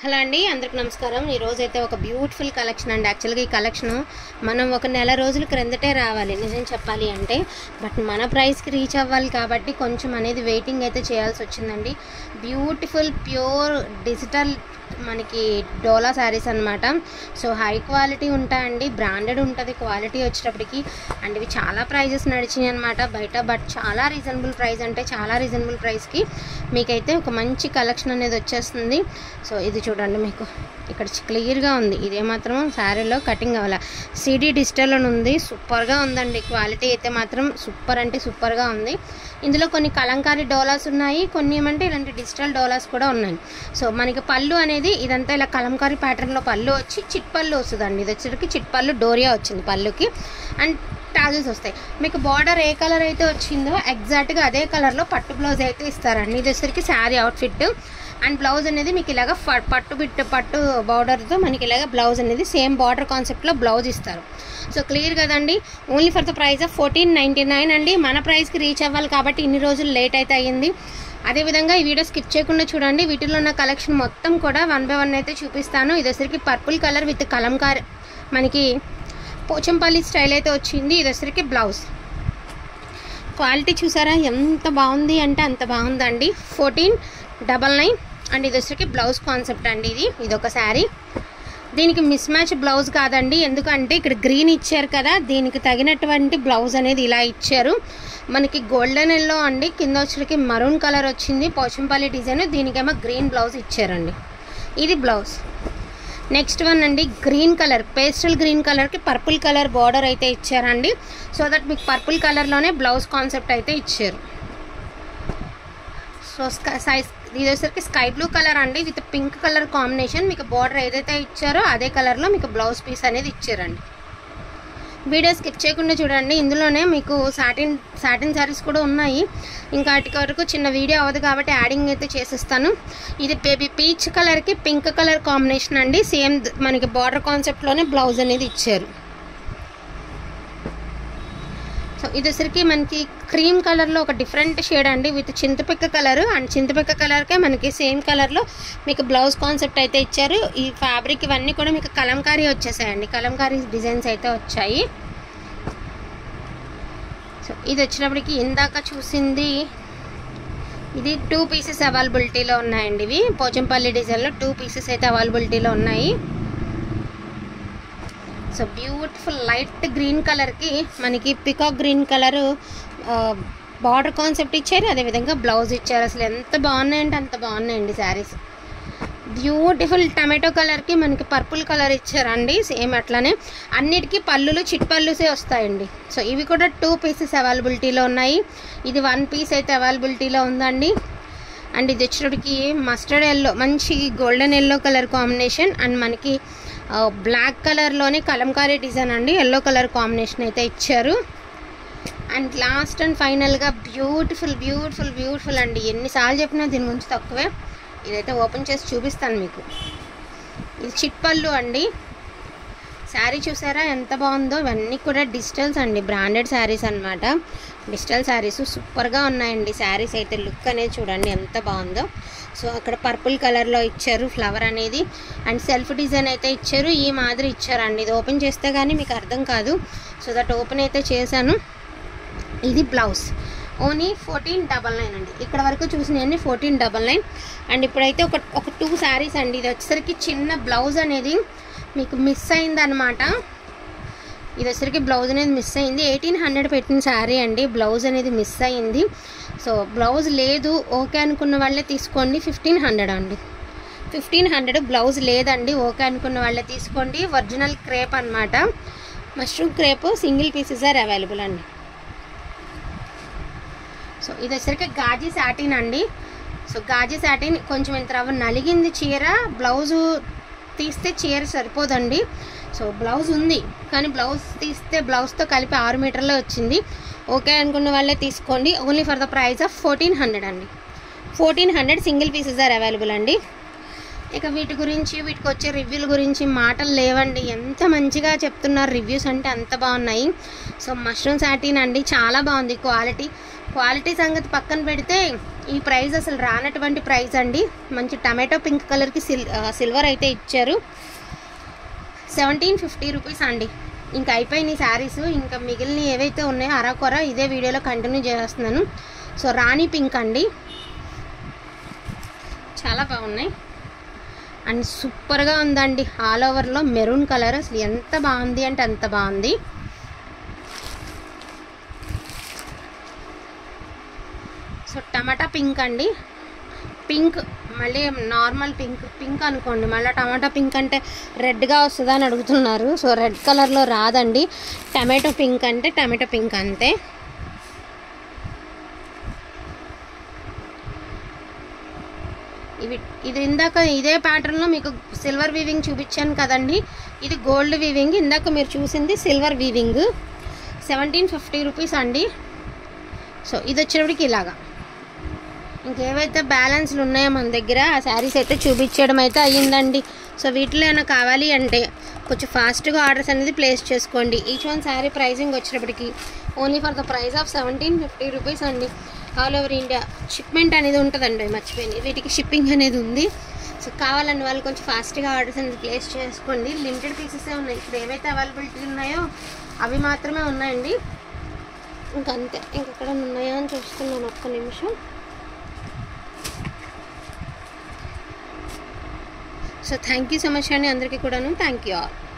hello అండి అందరికి నమస్కారం ఈ రోజు అయితే ఒక బ్యూటిఫుల్ కలెక్షన్ అండి యాక్చువల్గా ఈ కలెక్షన్ మనం ఒక నెల రోజుల క్రిందటే రావాలి నిజం చెప్పాలి అంటే బట్ మన ప్రైస్కి రీచ్ అవ్వాలి కాబట్టి కొంచెం అనేది వెయిటింగ్ అయితే చేయాల్సి వచ్చిందండి బ్యూటిఫుల్ ప్యూర్ డిజిటల్ మనకి డోలా శారీస్ అనమాట సో హై క్వాలిటీ ఉంటాయండి బ్రాండెడ్ ఉంటుంది క్వాలిటీ వచ్చేటప్పటికి అండ్ ఇవి చాలా ప్రైజెస్ నడిచినాయి అనమాట బయట బట్ చాలా రీజనబుల్ ప్రైస్ అంటే చాలా రీజనబుల్ ప్రైస్కి మీకైతే ఒక మంచి కలెక్షన్ అనేది వచ్చేస్తుంది సో ఇది చూడండి మీకు ఇక్కడ క్లియర్గా ఉంది ఇదే మాత్రం శారీలో కటింగ్ అవ్వాలి సిడీ డిజిటల్ అని ఉంది సూపర్గా ఉందండి క్వాలిటీ అయితే మాత్రం సూపర్ అంటే సూపర్గా ఉంది ఇందులో కొన్ని కలంకారీ డోలాస్ ఉన్నాయి కొన్ని ఏమంటే ఇలాంటి డిజిటల్ డోలాస్ కూడా ఉన్నాయి సో మనకి పళ్ళు అనేది ఇదంతా ఇలా కలంకారీ ప్యాటర్న్లో పళ్ళు వచ్చి చిట్ పళ్ళు వస్తుందండి ఇది వచ్చేసరికి చిట్ పళ్ళు డోరియా వచ్చింది పళ్ళుకి అండ్ టాజిల్స్ వస్తాయి మీకు బార్డర్ ఏ కలర్ అయితే వచ్చిందో ఎగ్జాక్ట్గా అదే కలర్లో పట్టు బ్లౌజ్ అయితే ఇస్తారండి ఇది వచ్చేసరికి శారీ అవుట్ఫిట్ అండ్ బ్లౌజ్ అనేది మీకు ఇలాగ ఫ- పట్టు బిట్ పట్టు బార్డర్తో మనకి ఇలాగ బ్లౌజ్ అనేది సేమ్ బార్డర్ కాన్సెప్ట్లో బ్లౌజ్ ఇస్తారు సో క్లియర్ కదండి only for the price of fourteen ninety nine అండి మన ప్రైస్కి రీచ్ అవ్వాలి కాబట్టి ఇన్ని రోజులు లేట్ అయితే అయ్యింది అదేవిధంగా ఈ వీడియో స్కిప్ చేయకుండా చూడండి వీటిలో ఉన్న కలెక్షన్ మొత్తం కూడా వన్ బై వన్ అయితే చూపిస్తాను ఇది వచ్చరికి పర్పుల్ కలర్ విత్ కలంకార్ మనకి పోచంపల్లి స్టైల్ అయితే వచ్చింది ఇది వచ్చరికి బ్లౌజ్ క్వాలిటీ చూసారా ఎంత బాగుంది అంటే అంత బాగుందండి ఫోర్టీన్ డబల్ నైన్ అండ్ ఇది వచ్చరికి బ్లౌజ్ కాన్సెప్ట్ అండి ఇది ఇది ఒక శారీ దీనికి మిస్ మ్యాచ్ బ్లౌజ్ కాదండి ఎందుకంటే ఇక్కడ గ్రీన్ ఇచ్చారు కదా దీనికి తగినటువంటి బ్లౌజ్ అనేది ఇలా ఇచ్చారు మనకి గోల్డెన్ ఎల్లో అండి కింద వచ్చరికి మరూన్ కలర్ వచ్చింది పోచంపల్లి డిజైన్ దీనికేమో గ్రీన్ బ్లౌజ్ ఇచ్చారండి ఇది బ్లౌజ్ నెక్స్ట్ వన్ అండి గ్రీన్ కలర్ పేస్టల్ గ్రీన్ కలర్కి పర్పుల్ కలర్ బార్డర్ అయితే ఇచ్చారండి సో దట్ మీకు పర్పుల్ కలర్లోనే బ్లౌజ్ కాన్సెప్ట్ అయితే ఇచ్చారు సో స్కై సైజ్ ఇది వచ్చేసరికి స్కై బ్లూ కలర్ అండి విత్ పింక్ కలర్ కాంబినేషన్ మీకు బార్డర్ ఏదైతే ఇచ్చారో అదే కలర్లో మీకు బ్లౌజ్ పీస్ అనేది ఇచ్చారండి వీడియో స్కిప్ చేయకుండా చూడండి ఇందులోనే మీకు సాటిన్ సాటిన్ శారీస్ కూడా ఉన్నాయి ఇంకా వాటి వరకు చిన్న వీడియో అవ్వదు కాబట్టి యాడింగ్ అయితే చేసిస్తాను ఇది బేబీ పీచ్ కలర్కి పింక్ కలర్ కాంబినేషన్ అండి సేమ్ మనకి బార్డర్ కాన్సెప్ట్లోనే బ్లౌజ్ అనేది ఇచ్చారు సో ఇది వచ్చరికి మనకి క్రీమ్ కలర్లో ఒక డిఫరెంట్ షేడ్ అండి విత్ చింతపిక్క కలర్ అండ్ చింతపిక్క కలర్కే మనకి సేమ్ కలర్లో మీకు బ్లౌజ్ కాన్సెప్ట్ అయితే ఇచ్చారు ఈ ఫ్యాబ్రిక్ ఇవన్నీ కూడా మీకు కలంకారీ వచ్చేసాయండి కలంకారీ డిజైన్స్ అయితే వచ్చాయి సో ఇది వచ్చినప్పటికి ఇందాక చూసింది ఇది టూ పీసెస్ అవైలబిలిటీలో ఉన్నాయండి ఇవి పోచంపల్లి డిజైన్లో టూ పీసెస్ అయితే అవైలబిలిటీలో ఉన్నాయి సో బ్యూటిఫుల్ లైట్ గ్రీన్ కలర్కి మనకి peacock green colour border concept ఇచ్చారు అదేవిధంగా బ్లౌజ్ ఇచ్చారు అసలు ఎంత బాగున్నాయంటే అంత బాగున్నాయండి శారీస్ బ్యూటిఫుల్ టమాటో కలర్కి మనకి పర్పుల్ కలర్ ఇచ్చారండి సేమ్ అట్లానే అన్నిటికీ పళ్ళులు చిట్ పళ్ళుసే వస్తాయండి సో ఇవి కూడా టూ పీసెస్ అవైలబిలిటీలో ఉన్నాయి ఇది వన్ పీస్ అయితే అవైలబిలిటీలో ఉందండి అండ్ ఇది వచ్చేటప్పటికి మస్టర్డ్ ఎల్లో మంచి golden yellow colour combination and మనకి బ్లాక్ కలర్లోనే కలంకారీ డిజైన్ అండి ఎల్లో కలర్ కాంబినేషన్ అయితే ఇచ్చారు అండ్ లాస్ట్ అండ్ ఫైనల్గా బ్యూటిఫుల్ బ్యూటిఫుల్ బ్యూటిఫుల్ అండి ఎన్నిసార్లు చెప్పినా దీని గురించి తక్కువే ఇదైతే ఓపెన్ చేసి చూపిస్తాను మీకు ఇది చిట్పళ్ళు అండి శారీ చూసారా ఎంత బాగుందో ఇవన్నీ కూడా డిజిటల్స్ అండి బ్రాండెడ్ శారీస్ అన్నమాట డిజిటల్ శారీస్ సూపర్గా ఉన్నాయండి శారీస్ అయితే లుక్ అనేది చూడండి ఎంత బాగుందో సో అక్కడ పర్పుల్ కలర్లో ఇచ్చారు ఫ్లవర్ అనేది అండ్ సెల్ఫ్ డిజైన్ అయితే ఇచ్చారు ఈ మాదిరి ఇచ్చారండి ఇది ఓపెన్ చేస్తే కానీ మీకు అర్థం కాదు సో దట్ ఓపెన్ అయితే చేశాను ఇది blouse only fourteen double nine అండి ఇక్కడ వరకు చూసినాయండి ఫోర్టీన్ డబల్ నైన్ అండ్ ఇప్పుడైతే ఒక ఒక టూ శారీస్ అండి ఇది వచ్చేసరికి చిన్న బ్లౌజ్ అనేది మీకు మిస్ అయిందనమాట ఇది వచ్చరికి బ్లౌజ్ అనేది మిస్ అయింది ఎయిటీన్ హండ్రెడ్ పెట్టిన శారీ అండి బ్లౌజ్ అనేది మిస్ అయింది సో బ్లౌజ్ లేదు ఓకే అనుకున్న వాళ్ళే తీసుకోండి ఫిఫ్టీన్ హండ్రెడ్ అండి ఫిఫ్టీన్ హండ్రెడ్ బ్లౌజ్ లేదండి ఓకే అనుకున్న వాళ్ళే తీసుకోండి ఒరిజినల్ క్రేప్ అనమాట mushroom crepe single pieces are available అండి సో ఇది వచ్చరికి గాజీ సాటిన్ అండి సో గాజీ సాటిన్ కొంచెం ఇంత రవ్వ నలిగింది చీర బ్లౌజు తీస్తే చీర సరిపోదండి సో బ్లౌజ్ ఉంది కానీ బ్లౌజ్ తీస్తే బ్లౌజ్తో కలిపి ఆరు మీటర్లో వచ్చింది ఓకే అనుకున్న వాళ్ళే తీసుకోండి only for the price of fourteen hundred అండి fourteen hundred single pieces are available అండి ఇక వీటి గురించి వీటికి వచ్చే రివ్యూల గురించి మాటలు లేవండి ఎంత మంచిగా చెప్తున్నారు రివ్యూస్ అంటే అంత బాగున్నాయి సో మష్రూమ్ సాటిన్ అండి చాలా బాగుంది క్వాలిటీ క్వాలిటీ సంగతి పక్కన పెడితే ఈ ప్రైస్ అసలు రానటువంటి ప్రైస్ అండి మంచి టమాటో పింక్ కలర్కి సిల్ ఆ, సిల్వర్ అయితే ఇచ్చారు సెవెంటీన్ ఫిఫ్టీ రూపీస్ అండి ఇంకా అయిపోయినాయి శారీస్ ఇంకా మిగిలిన ఏవైతే ఉన్నాయో అరకొర ఇదే వీడియోలో కంటిన్యూ చేస్తున్నాను సో రాణి పింక్ అండి చాలా బాగున్నాయి అండ్ సూపర్గా ఉందండి ఆల్ ఓవర్లో మెరూన్ కలర్ అసలు ఎంత బాగుంది అంటే అంత బాగుంది సో టమాటా పింక్ అండి పింక్ మళ్ళీ నార్మల్ పింక్ పింక్ అనుకోండి మళ్ళీ టమాటా పింక్ అంటే రెడ్గా వస్తుందా అని అడుగుతున్నారు సో రెడ్ కలర్లో రాదండి టమాటో పింక్ అంటే టమాటో పింక్ అంతే ఇవి ఇది ఇందాక ఇదే ప్యాటర్న్లో మీకు సిల్వర్ వీవింగ్ చూపించాను కదండి ఇది గోల్డ్ వీవింగ్ ఇందాక మీరు చూసింది silver weaving seventeen fifty rupees అండి సో ఇది వచ్చేటప్పటికి ఇలాగా ఇంకేవైతే బ్యాలెన్స్లు ఉన్నాయో మన దగ్గర ఆ శారీస్ అయితే చూపించడం అయితే అయ్యిందండి సో వీటిలో ఏమైనా కావాలి అంటే కొంచెం ఫాస్ట్గా ఆర్డర్స్ అనేది ప్లేస్ చేసుకోండి ఈచ్ వన్ శారీ ప్రైజింగ్ వచ్చేటప్పటికి only for the price of seventeen fifty rupees అండి ఆల్ ఓవర్ ఇండియా షిప్మెంట్ అనేది ఉంటుందండి మర్చిపోయింది వీటికి షిప్పింగ్ అనేది ఉంది సో కావాలని వాళ్ళు కొంచెం ఫాస్ట్గా ఆర్డర్స్ అనేది ప్లేస్ చేసుకోండి లిమిటెడ్ పీసెసే ఉన్నాయి ఇప్పుడు ఏవైతే అవైలబిలిటీ ఉన్నాయో అవి మాత్రమే ఉన్నాయండి ఇంకంతే ఇంకెక్కడ ఉన్నాయా అని చూస్తున్నాను ఒక్క నిమిషం so thank you so much అండి అందరికీ కూడాను థ్యాంక్ యూ ఆల్